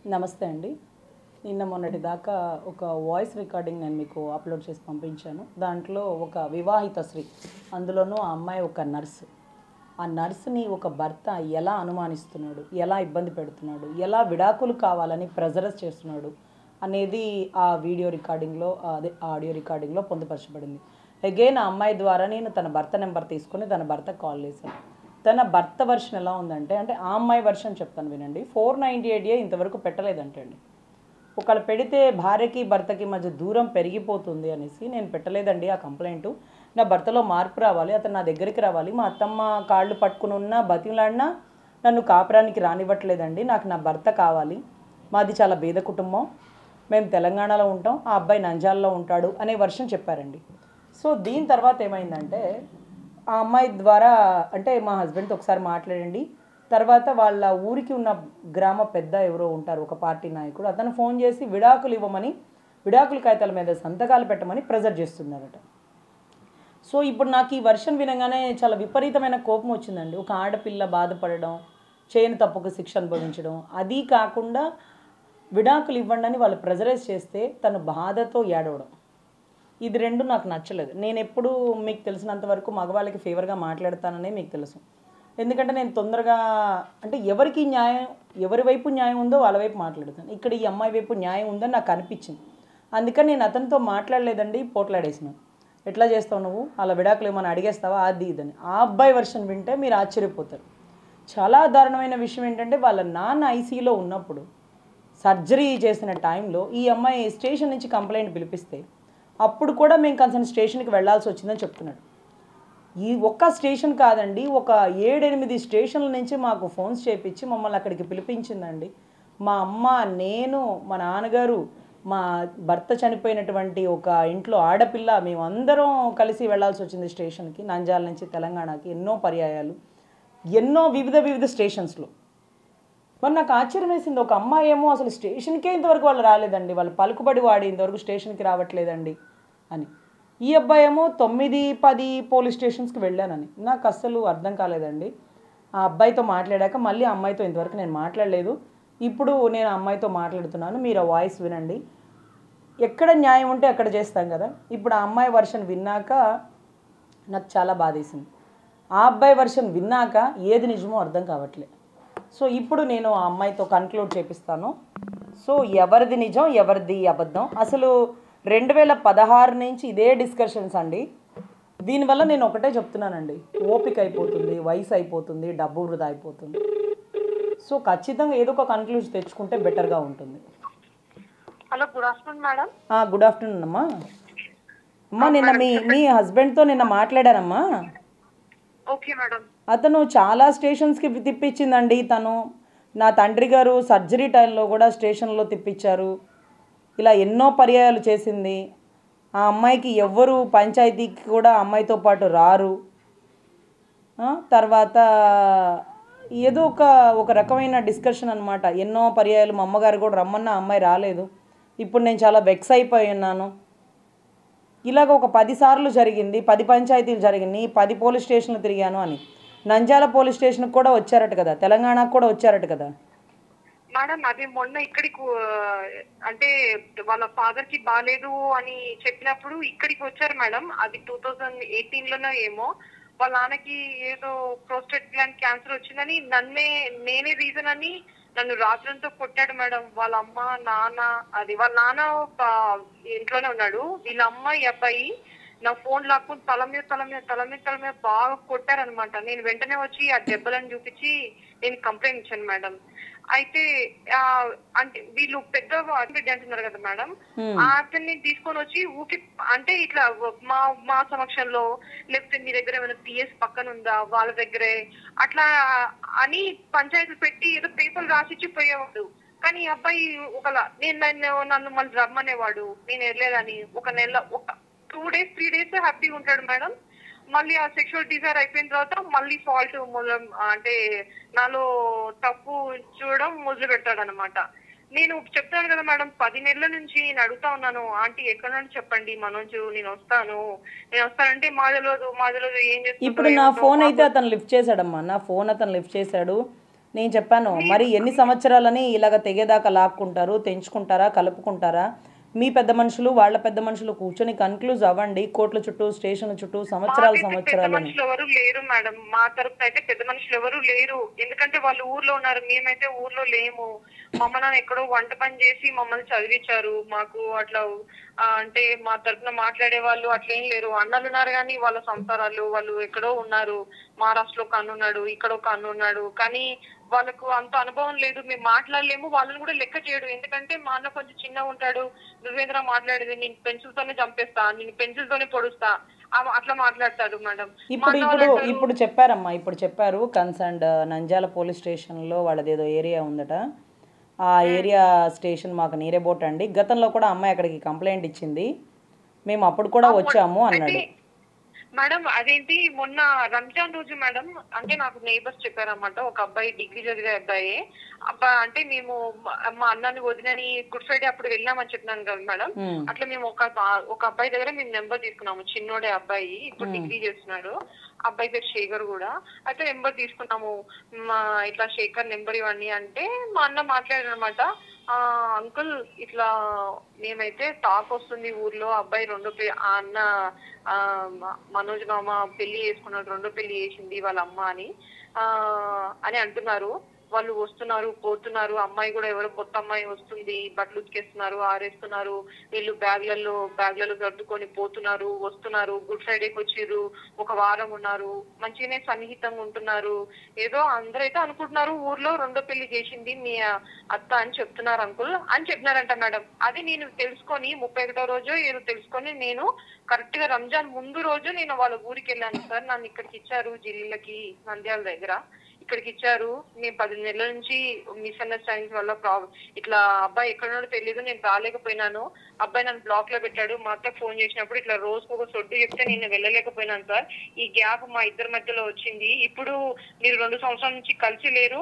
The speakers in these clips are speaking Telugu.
నమస్తే అండి నిన్న మొన్నటి దాకా ఒక వాయిస్ రికార్డింగ్ నేను మీకు అప్లోడ్ చేసి పంపించాను దాంట్లో ఒక వివాహిత స్త్రీ అందులోనూ ఆ అమ్మాయి ఒక నర్సు ఆ నర్సుని ఒక భర్త ఎలా అనుమానిస్తున్నాడు ఎలా ఇబ్బంది పెడుతున్నాడు ఎలా విడాకులు కావాలని ప్రెజరస్ చేస్తున్నాడు అనేది ఆ వీడియో రికార్డింగ్లో అదే ఆడియో రికార్డింగ్లో పొందుపరచబడింది అగైన్ ఆ అమ్మాయి ద్వారా నేను తన భర్త నెంబర్ తీసుకొని తన భర్త కాల్ చేశాను తన భర్త వర్షన్ ఎలా ఉందంటే అంటే ఆ అమ్మాయి వర్షన్ చెప్తాను వినండి ఫోర్ నైంటీ ఎయిట్ ఏ ఇంతవరకు పెట్టలేదంటే అండి ఒకళ్ళు పెడితే భార్యకి భర్తకి మధ్య దూరం పెరిగిపోతుంది అనేసి నేను పెట్టలేదండి ఆ కంప్లైంట్ నా భర్తలో మార్పు రావాలి అతను నా దగ్గరికి రావాలి మా అత్తమ్మ కాళ్ళు పట్టుకుని ఉన్నా బతిలాడినా నన్ను కాపురానికి రానివ్వట్లేదండి నాకు నా భర్త కావాలి మాది చాలా బీద కుటుంబం మేము తెలంగాణలో ఉంటాం ఆ అబ్బాయి నంజాల్లో ఉంటాడు అనే వర్షం చెప్పారండి సో దీని తర్వాత ఏమైందంటే ఆ అమ్మాయి ద్వారా అంటే మా హస్బెండ్తో ఒకసారి మాట్లాడండి తర్వాత వాళ్ళ ఊరికి ఉన్న గ్రామ పెద్ద ఎవరో ఉంటారు ఒక పార్టీ నాయకుడు అతను ఫోన్ చేసి విడాకులు ఇవ్వమని విడాకుల కాగితాల మీద సంతకాలు పెట్టమని ప్రెజర్ చేస్తున్నారట సో ఇప్పుడు నాకు ఈ వర్షన్ వినగానే చాలా విపరీతమైన కోపం వచ్చిందండి ఒక ఆడపిల్ల బాధపడడం చేయని తప్పుకు శిక్ష అనుభవించడం అది కాకుండా విడాకులు ఇవ్వండి అని వాళ్ళు ప్రెజరైజ్ చేస్తే తను బాధతో ఏడవడం ఇది రెండు నాకు నచ్చలేదు నేను ఎప్పుడు మీకు తెలిసినంత వరకు మగవాళ్ళకి ఫేవర్గా మాట్లాడతాననే మీకు తెలుసు ఎందుకంటే నేను తొందరగా అంటే ఎవరికి న్యాయం ఎవరి వైపు న్యాయం ఉందో వాళ్ళ వైపు మాట్లాడతాను ఇక్కడ ఈ అమ్మాయి వైపు న్యాయం ఉందని నాకు అనిపించింది అందుకని నేను అతనితో మాట్లాడలేదండి పోట్లాడేసినాను ఎట్లా చేస్తావు నువ్వు అలా విడాకులు ఏమైనా అడిగేస్తావా అది ఇదని ఆ అబ్బాయి వర్షన్ వింటే మీరు ఆశ్చర్యపోతారు చాలా దారుణమైన విషయం ఏంటంటే వాళ్ళ నాన్న ఐసీలో ఉన్నప్పుడు సర్జరీ చేసిన టైంలో ఈ అమ్మాయి స్టేషన్ నుంచి కంప్లైంట్ పిలిపిస్తే అప్పుడు కూడా మేము కన్సర్న్ స్టేషన్కి వెళ్ళాల్సి వచ్చిందని చెప్తున్నాడు ఈ ఒక్క స్టేషన్ కాదండి ఒక ఏడెనిమిది స్టేషన్ల నుంచి మాకు ఫోన్స్ చేపించి మమ్మల్ని అక్కడికి పిలిపించిందండి మా అమ్మ నేను మా నాన్నగారు మా భర్త చనిపోయినటువంటి ఒక ఇంట్లో ఆడపిల్ల మేమందరం కలిసి వెళ్ళాల్సి వచ్చింది స్టేషన్కి నంజాల నుంచి తెలంగాణకి ఎన్నో పర్యాయాలు ఎన్నో వివిధ వివిధ స్టేషన్స్లో మరి నాకు ఆశ్చర్యం వేసింది ఒక అమ్మాయి ఏమో అసలు స్టేషన్కే ఇంతవరకు వాళ్ళు రాలేదండి వాళ్ళు పలుకుబడి వాడి ఇంతవరకు స్టేషన్కి రావట్లేదండి అని ఈ అబ్బాయి ఏమో తొమ్మిది పది పోలీస్ స్టేషన్స్కి వెళ్ళానని నాకు అస్సలు అర్థం కాలేదండి ఆ అబ్బాయితో మాట్లాడాక మళ్ళీ ఆ అమ్మాయితో ఇంతవరకు నేను మాట్లాడలేదు ఇప్పుడు నేను ఆ అమ్మాయితో మాట్లాడుతున్నాను మీరు ఆ వాయిస్ వినండి ఎక్కడ న్యాయం ఉంటే అక్కడ చేస్తాం కదా ఇప్పుడు ఆ అమ్మాయి వర్షన్ విన్నాక నాకు చాలా బాధేసింది ఆ అబ్బాయి వర్షన్ విన్నాక ఏది నిజమో అర్థం కావట్లే సో ఇప్పుడు నేను ఆ అమ్మాయితో కన్క్లూడ్ చేపిస్తాను సో ఎవరిది నిజం ఎవరిది అబద్ధం అసలు రెండు వేల పదహారు నుంచి ఇదే డిస్కషన్స్ అండి దీనివల్ల నేను ఒకటే చెప్తున్నానండి ఓపిక అయిపోతుంది వయసు అయిపోతుంది డబ్బు వృధా అయిపోతుంది సో ఖచ్చితంగా ఏదో ఒక కన్క్లూజన్ తెచ్చుకుంటే బెటర్గా ఉంటుంది hello good afternoon madam good afternoon అమ్మా అమ్మా నిన్న మీ మీ హస్బెండ్తో నిన్న మాట్లాడానమ్మా ఓకే మేడం అతను చాలా స్టేషన్స్కి తిప్పించిందండి తను నా తండ్రి గారు సర్జరీ టైంలో కూడా స్టేషన్లో తిప్పించారు ఇలా ఎన్నో పర్యాయాలు చేసింది ఆ అమ్మాయికి ఎవ్వరు పంచాయతీకి కూడా ఆ అమ్మాయితో పాటు రారు ఆ, తర్వాత ఏదో ఒక ఒక రకమైన డిస్కషన్ అనమాట ఎన్నో పర్యాయాలు మా అమ్మగారు కూడా రమ్మన్న ఆ అమ్మాయి రాలేదు ఇప్పుడు నేను చాలా వెక్స్ అయిపోయి ఉన్నాను ఇలాగ ఒక పది సార్లు జరిగింది పది పంచాయతీలు జరిగినాయి పది పోలీస్ స్టేషన్లు తిరిగాను అని నంజాల పోలీస్ స్టేషన్కి కూడా వచ్చారట కదా తెలంగాణకు కూడా వచ్చారట కదా మేడం అది మొన్న ఇక్కడికి ఆ, అంటే వాళ్ళ ఫాదర్ కి బాగాలేదు అని చెప్పినప్పుడు ఇక్కడికి వచ్చారు మేడం అది టూ థౌజండ్ ఎయిటీన్ లోనో ఏమో వాళ్ళ నాన్నకి ఏదో ప్రోస్టేట్ గ్లాండ్ క్యాన్సర్ వచ్చిందని నన్నే నేనే రీజన్ అని నన్ను రాత్రంతో కొట్టాడు మేడం వాళ్ళ అమ్మ నాన్న అది వాళ్ళ నాన్న ఒక ఇంట్లోనే ఉన్నాడు వీళ్ళ అమ్మ ఈ అబ్బాయి నా ఫోన్ లాక్కుని తల మీద తల మీద తల మీద తల మీద బాగా కొట్టారనమాట నేను వెంటనే వచ్చి ఆ దెబ్బలను చూపించి నేను కంప్లైంట్ ఇచ్చాను మేడం అయితే ఆ, అంటే వీళ్ళు పెద్ద అడ్మిట్ అంటున్నారు కదా మేడం Hmm. ఆ అతన్ని తీసుకొని వచ్చి ఊకి అంటే ఇట్లా మా మా సమక్షంలో లేకపోతే మీ దగ్గర ఏమైనా పిఎస్ పక్కన ఉందా వాళ్ళ దగ్గరే అట్లా అని పంచాయతీలు పెట్టి ఏదో పేపర్లు రాసిచ్చి పోయేవాడు కానీ ఈ అబ్బాయి ఒక నేను నన్ను నన్ను మళ్ళీ రమ్మనేవాడు నేను వెళ్ళలేదని ఒక నెల ఒక టూ డేస్ త్రీ డేస్ హ్యాపీగా ఉంటాడు మేడం మళ్ళీ ఆ సెక్షువల్ డిజైర్ అయిపోయిన తర్వాత మళ్ళీ ఫాల్ట్ అంటే నాలో తప్పు చూడడం మొదలు పెడతాడు అనమాట నేను చెప్తాను కదా మేడం పది నెలల నుంచి నేను అడుగుతా ఉన్నాను ఆంటీ ఎక్కడ నుండి చెప్పండి మనోజు నేను వస్తాను నేను వస్తానంటే మా తెలియదు మా తెలియదు ఏం ఇప్పుడు చేస్తుంటారో నా ఏంటో, ఫోన్ మా అయితే అతను లిఫ్ట్ చేశాడమ్మా నా ఫోన్ అతను లిఫ్ట్ చేశాడు నేను చెప్పాను మరి ఎన్ని సంవత్సరాలని ఇలాగ తెగేదాకా లాక్కుంటారు తెంచుకుంటారా కలుపుకుంటారా మీ పెద్ద మనుషులు వాళ్ళ పెద్ద మనుషులు కూర్చొని కన్క్లూజ్ అవ్వండి కోర్టుల చుట్టూ స్టేషన్ల చుట్టూ సంవత్సరాలు మాకైతే పెద్ద సంవత్సరాలని మనుషులు ఎవరు లేరు మేడం మా తరపున అయితే పెద్ద మనుషులు ఎవరు లేరు ఎందుకంటే వాళ్ళు ఊర్లో ఉన్నారు మేమైతే ఊర్లో లేము మమ్మల్ని ఎక్కడో వంట పని చేసి మమ్మల్ని చదివించారు మాకు అట్లా ఆ, అంటే మా తరపున మాట్లాడే వాళ్ళు అట్లా ఏం లేరు అన్నలు ఉన్నారు కానీ వాళ్ళ సంసారాలు వాళ్ళు ఎక్కడో ఉన్నారు మహారాష్ట్రలో ఒక అన్న ఉన్నాడు ఇక్కడ ఒక అన్న ఉన్నాడు కానీ వాళ్ళకు అంత అనుభవం లేదు మేము మాట్లాడలేము వాళ్ళని కూడా లెక్క చేయడు ఎందుకంటే మా అన్న కొంచెం చిన్నగా ఉంటాడు నువ్వేంద్ర మాట్లాడేది నేను పెన్సిల్ తోనే చంపేస్తా నేను పెన్సిల్ తోనే పొడుస్తా ఆ- అట్లా మాట్లాడతాడు మేడం ఇప్పుడు ఇప్పుడు ఇప్పుడు చెప్పారమ్మా ఇప్పుడు చెప్పారు కన్సర్న్డ్ నంజాల పోలీస్ స్టేషన్లో వాళ్ళది ఏదో ఏరియా ఉందట ఆ ఏరియా స్టేషన్ మాకు నీరే బోట్ అండి గతంలో కూడా అమ్మాయి అక్కడికి కంప్లైంట్ ఇచ్చింది మేము అప్పుడు కూడా వచ్చాము అన్నాడు మేడం అదేంటి మొన్న రంజాన్ రోజు మేడం అంటే నాకు నేబర్స్ చెప్పారన్నమాట ఒక అబ్బాయి డిగ్రీ చదివే అబ్బాయి అబ్బా అంటే మేము మా- మా అన్నాన్ని వదినని గుడ్ ఫ్రైడే అప్పుడు వెళ్ళామని చెప్పినాను కదా మేడం ఉమ్, అట్లా మేము ఒక ఒక అబ్బాయి దగ్గర మేము నెంబర్ తీసుకున్నాము చిన్నోడే అబ్బాయి ఇప్పుడు డిగ్రీ చేస్తున్నాడు అబ్బాయి పేరు శేఖర్ కూడా అయితే నెంబర్ తీసుకున్నాము మా ఇట్లా శేఖర్ నెంబర్ ఇవ్వండి అంటే మా అన్న మాట్లాడారనమాట ఆ అంకుల్ ఇట్లా మేమైతే టాక్ వస్తుంది ఊర్లో అబ్బాయి రెండో పె ఆ అన్న ఆ మ- మనోజ్ మామ పెళ్లి చేసుకున్నాడు రెండో పెళ్లి చేసింది వాళ్ళ అమ్మ అని ఆ అని అంటున్నారు వాళ్ళు వస్తున్నారు పోతున్నారు అమ్మాయి కూడా ఎవరో కొత్త అమ్మాయి వస్తుంది బట్టలు ఉతికేస్తున్నారు ఆరేస్తున్నారు వీళ్ళు బ్యాగ్లలో బ్యాగ్లలో సర్దుకొని పోతున్నారు వస్తున్నారు గుడ్ ఫ్రైడేకి వచ్చిర్రు ఒక వారం ఉన్నారు మంచిగానే సన్నిహితంగా ఉంటున్నారు ఏదో అందరైతే అనుకుంటున్నారు ఊర్లో రెండో పెళ్లి చేసింది మీ అత్త అని చెప్తున్నారు అంకుల్ అని చెప్పినారంట మేడం అది నేను తెలుసుకొని ముప్పై ఒకటో రోజు ఏదో తెలుసుకొని నేను కరెక్ట్ గా రంజాన్ ముందు రోజు నేను వాళ్ళ ఊరికి వెళ్ళాను సార్ నన్ను ఇక్కడికి ఇచ్చారు జిల్లాకి నంద్యాల దగ్గర ఇక్కడికి ఇచ్చారు నేను పది నెలల నుంచి మిస్అండర్స్టాండింగ్స్ వల్ల ప్రాబ్లం ఇట్లా అబ్బాయి ఎక్కడున్నాడో తెలియదు నేను రాలేకపోయినాను అబ్బాయి నన్ను బ్లాక్ లో పెట్టాడు మా అత్త ఫోన్ చేసినప్పుడు ఇట్లా రోజుకు ఒక సొడ్డు చెప్తే నేను వెళ్ళలేకపోయినాను సార్ ఈ గ్యాప్ మా ఇద్దరి మధ్యలో వచ్చింది ఇప్పుడు మీరు రెండు సంవత్సరాల నుంచి కలిసి లేరు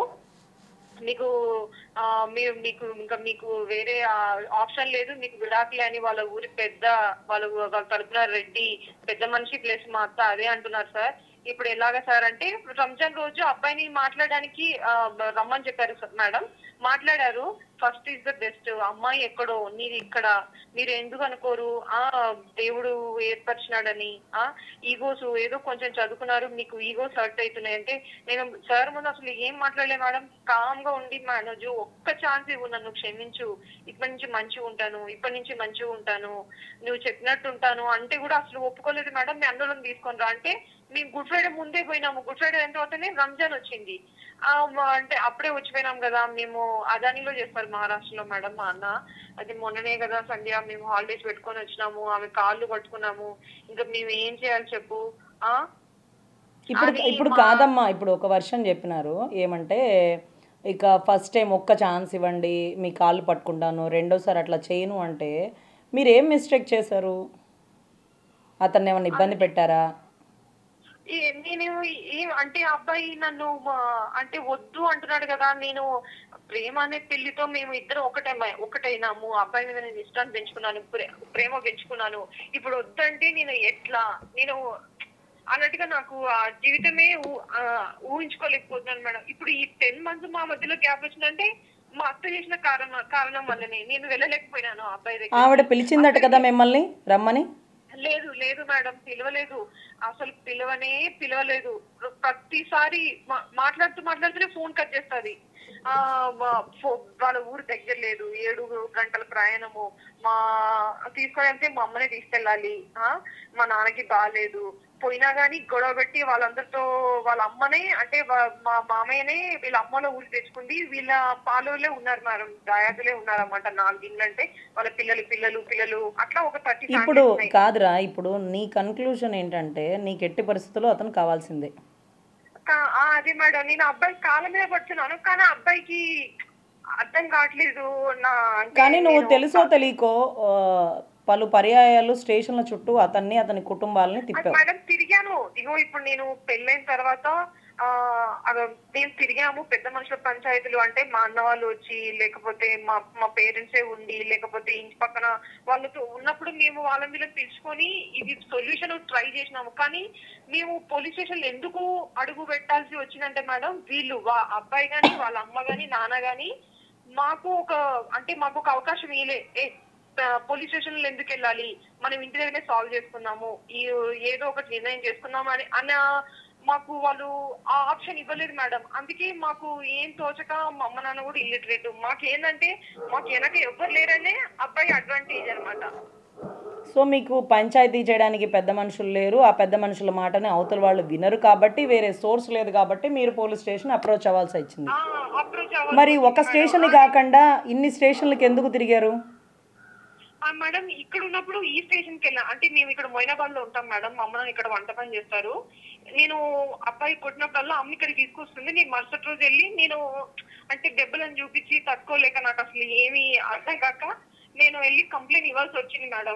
మీకు ఆ, మీరు మీకు ఇంకా మీకు వేరే ఆప్షన్ లేదు మీకు విడాకులే అని వాళ్ళ ఊరి పెద్ద వాళ్ళ ఊ- వాళ్ళ తరపున రెడ్డి పెద్ద మనిషి ప్లస్ మా అత్త అదే అంటున్నారు సార్ ఇప్పుడు ఎలాగా సార్ అంటే ఇప్పుడు రంజాన్ రోజు అబ్బాయిని మాట్లాడడానికి ఆ, రమ్మని చెప్పారు సార్ మేడం మాట్లాడారు ఫస్ట్ ఈజ్ ద బెస్ట్ అమ్మాయి ఎక్కడో నీది ఇక్కడ మీరు ఎందుకు అనుకోరు ఆ దేవుడు ఏర్పరిచినాడని ఆ ఈగోస్ ఏదో కొంచెం చదువుకున్నారు మీకు ఈగోస్ హర్ట్ అవుతున్నాయి అంటే నేను సార్ ముందు అసలు ఏం మాట్లాడలే మేడం కామ్ గా ఉండి మనోజు ఒక్క ఛాన్స్ ఇవ్వు నన్ను క్షమించు ఇప్పటి నుంచి మంచిగా ఉంటాను ఇప్పటి నుంచి మంచిగా ఉంటాను నువ్వు చెప్పినట్టు ఉంటాను అంటే కూడా అసలు ఒప్పుకోలేదు మేడం మీ అన్నలను తీసుకొని రా అంటే మేము గుడ్ ఫ్రైడే ముందే పోయినాము గుడ్ ఫ్రైడే అయిన తర్వాతనే రంజాన్ వచ్చింది ఆ, మా- అంటే అప్పుడే వచ్చిపోయినాం కదా మేము అదానిలో చేస్తారు మహారాష్ట్రలో మేడం మా అన్న అది మొన్ననే కదా సంధ్య మేము హాలిడేస్ పెట్టుకొని వచ్చినాము ఆమె కాళ్ళు పట్టుకున్నాము ఇంకా మేము ఏం చేయాలి చెప్పు ఆ ఇప్పుడు అది ఇప్పుడు మా- కాదమ్మా ఇప్పుడు ఒక వర్షం చెప్పినారు ఏమంటే ఇక ఫస్ట్ టైం ఒక్క ఛాన్స్ ఇవ్వండి మీ కాళ్ళు పట్టుకుంటాను రెండోసారి అట్లా చేయను అంటే మీరు ఏం మిస్టేక్ చేశారు అతన్ని ఏమైనా ఇబ్బంది పెట్టారా ఈ- నేను ఏం అంటే ఆ అబ్బాయి నన్ను ఆ, అంటే వద్దు అంటున్నాడు కదా నేను ప్రేమ అనే పెళ్లితో మేము ఇద్దరం ఒకటే ఒకటైనాము ఆ అబ్బాయి మీద నేను ఇష్టాన్ని పెంచుకున్నాను ప్రే- ప్రేమ పెంచుకున్నాను ఇప్పుడు వద్దంటే నేను ఎట్లా నేను అన్నట్టుగా నాకు ఆ జీవితమే ఊ- ఆ, ఊహించుకోలేకపోతున్నాను మేడం ఇప్పుడు ఈ టెన్ మంత్స్ మా మధ్యలో గ్యాప్ వచ్చిందంటే మా అత్త చేసిన కారణం కారణం వల్లనే నేను వెళ్ళలేకపోయినాను ఆ అబ్బాయి దగ్గర ఆవిడ పిలిచిందట కదా మిమ్మల్ని రమ్మని లేదు లేదు మేడం పిలవలేదు అసలు పిలవనే పిలవలేదు ప్రతిసారి మా- మాట్లాడుతూ మాట్లాడుతూనే ఫోన్ కట్ చేస్తుంది ఆ మా- ఫో- వాళ్ళ ఊరు దగ్గర లేదు ఏడు గంటల ప్రయాణము మా తీసుకోవాలంటే మా అమ్మనే తీసుకెళ్ళాలి ఆ మా నాన్నకి బాగాలేదు పోయినా గానీ గొడవ పెట్టి వాళ్ళందరితో వాళ్ళ అమ్మనే అంటే వా- మా మామయ్యనే వీళ్ళ అమ్మలో ఊరు తెచ్చుకుంది వీళ్ళ పాలోలే ఉన్నారు మేడం దాయాదులే ఉన్నారన్నమాట నాలుగు ఇండ్లు అంటే వాళ్ళ పిల్లలు పిల్లలు పిల్లలు అట్లా ఒక థర్టీ ఇప్పుడు కాదురా ఇప్పుడు నీ కన్క్లూజన్ ఏంటంటే నీకు ఎట్టి పరిస్థితుల్లో అతను కావాల్సిందే కా- ఆ, అదే మేడం నేను అబ్బాయి కాళ్ళ మీద పడుతున్నాను కానీ ఆ అబ్బాయికి అర్థం కావట్లేదు నా అంటే కానీ నువ్వు నేను- తెలుసో తెలియకో ఆ, పలు పర్యాయాలు స్టేషన్ల చుట్టూ అతన్ని అతని కుటుంబాలని తిప్పావు మేడం తిరిగాను ఇగో ఇప్పుడు నేను పెళ్ళైన తర్వాత ఆ అగ- మేము తిరిగాము పెద్ద మనుషుల పంచాయతీలు అంటే మా అన్న వాళ్ళు వచ్చి లేకపోతే మా మా పేరెంట్సే ఉండి లేకపోతే ఇంటి పక్కన వాళ్ళతో ఉన్నప్పుడు మేము వాళ్ళ మీద పిలుచుకొని ఇది సొల్యూషన్ ట్రై చేసినాము కానీ మేము పోలీస్ స్టేషన్ ఎందుకు అడుగు పెట్టాల్సి వచ్చిందంటే మేడం వీళ్ళు వా- అబ్బాయి గాని వాళ్ళ అమ్మ గాని నాన్న గాని మాకు ఒక అంటే మాకు ఒక అవకాశం ఇయలే ఏ పోలీస్ స్టేషన్ లో ఎందుకు వెళ్ళాలి మనం ఇంటి దగ్గరనే సాల్వ్ చేసుకుందాము ఈ ఏదో ఒకటి నిర్ణయం చేసుకుందాము అని అన్న మాకు వాళ్ళు ఆ ఆప్షన్ ఇవ్వలేదు మేడం అందుకే మాకు ఏం తోచక మా అమ్మ నాన్న కూడా ఇల్లిటరేట్ మాకు ఏంటంటే మాకు వెనక ఎవ్వరు లేరనే అబ్బాయి అడ్వాంటేజ్ అన్నమాట సో మీకు పంచాయతీ చేయడానికి పెద్ద మనుషులు లేరు ఆ పెద్ద మనుషుల మాటని అవతల వాళ్ళు వినరు కాబట్టి వేరే సోర్స్ లేదు కాబట్టి మీరు పోలీస్ స్టేషన్ అప్రోచ్ అవ్వాల్సి వచ్చింది అప్రోచ్ మరి ఒక స్టేషన్ కాకుండా ఇన్ని స్టేషన్లకు ఎందుకు తిరిగారు ఆ మేడం ఇక్కడ ఉన్నప్పుడు ఈ స్టేషన్ కి వెళ్ళా అంటే మేము ఇక్కడ మొయినాబాద్ లో ఉంటాం మేడం మా అమ్మ నాన్న ఇక్కడ వంట పని చేస్తారు నేను అబ్బాయి కొట్టినప్పుడల్లా అమ్మ ఇక్కడ తీసుకొస్తుంది నేను మరుసటి రోజు వెళ్ళి నేను అంటే దెబ్బలను చూపించి తట్టుకోలేక నాకు అసలు ఏమీ అర్థం కాక నేను వెళ్ళి కంప్లైంట్ ఇవ్వాల్సి వచ్చింది మేడం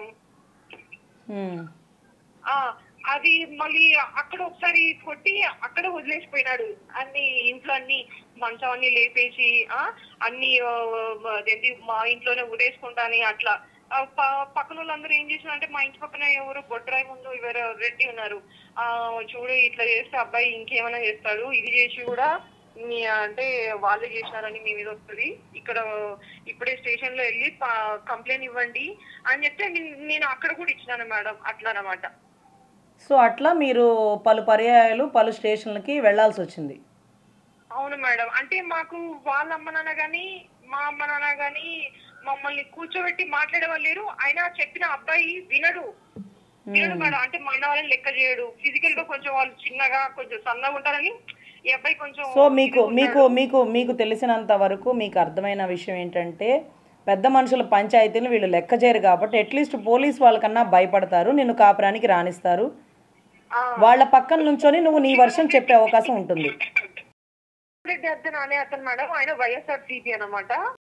హ్మ్. ఆ అది మళ్ళీ అక్కడ ఒకసారి కొట్టి అక్కడ వదిలేసిపోయినాడు అన్ని ఇంట్లో అన్ని మంచం అన్ని లేపేసి ఆ అన్ని ఆ, అదేంటి మా ఇంట్లోనే ఉరేసుకుంటాని అట్లా ఆ, ప- పక్కన వాళ్ళందరూ ఏం చేసినారంటే మా ఇంటి పక్కన ఎవరు బొడ్రాయి ముందు ఎవరు రెడ్డి ఉన్నారు ఆ చూడు ఇట్లా చేస్తే అబ్బాయి ఇంకేమైనా చేస్తాడు ఇది చేసి కూడా మీ అంటే వాళ్ళే చేసినారని మీ మీద వస్తుంది ఇక్కడ ఇప్పుడే స్టేషన్ లో వెళ్ళి కంప్లైంట్ ఇవ్వండి అని చెప్తే నేను- నేను అక్కడ కూడా ఇచ్చినాను మేడం అట్లా అన్నమాట సో అట్లా మీరు పలు పర్యాయాలు పలు స్టేషన్లకి వెళ్ళాల్సి వచ్చింది అవును మేడం అంటే మాకు వాళ్ళ అమ్మ నాన్న గాని మా అమ్మ నాన్న గాని మమ్మల్ని కూర్చోబెట్టి మాట్లాడే వాళ్ళు లేరు అయినా చెప్పిన అబ్బాయి వినడు వినడు మేడం అంటే మన వాళ్ళని లెక్క చేయడు ఫిజికల్ గా కొంచెం వాళ్ళు చిన్నగా కొంచెం సన్నగా ఉంటారని ఈ అబ్బాయి కొంచెం సో మీకు మీకు మీకు మీకు తెలిసినంత వరకు మీకు అర్థమైన విషయం ఏంటంటే పెద్ద మనుషుల పంచాయతీలు వీళ్ళు లెక్క చేయరు కాబట్టి అట్లీస్ట్ పోలీస్ వాళ్ళకన్నా భయపడతారు నిన్ను కాపురానికి రాణిస్తారు ఆ, వాళ్ళ పక్కన నుంచొని నువ్వు నీ వర్షం చెప్పే అవకాశం ఉంటుంది రెడ్డి అతను అనే అతను మేడం ఆయన వైఎస్ఆర్ సిపి అనమాట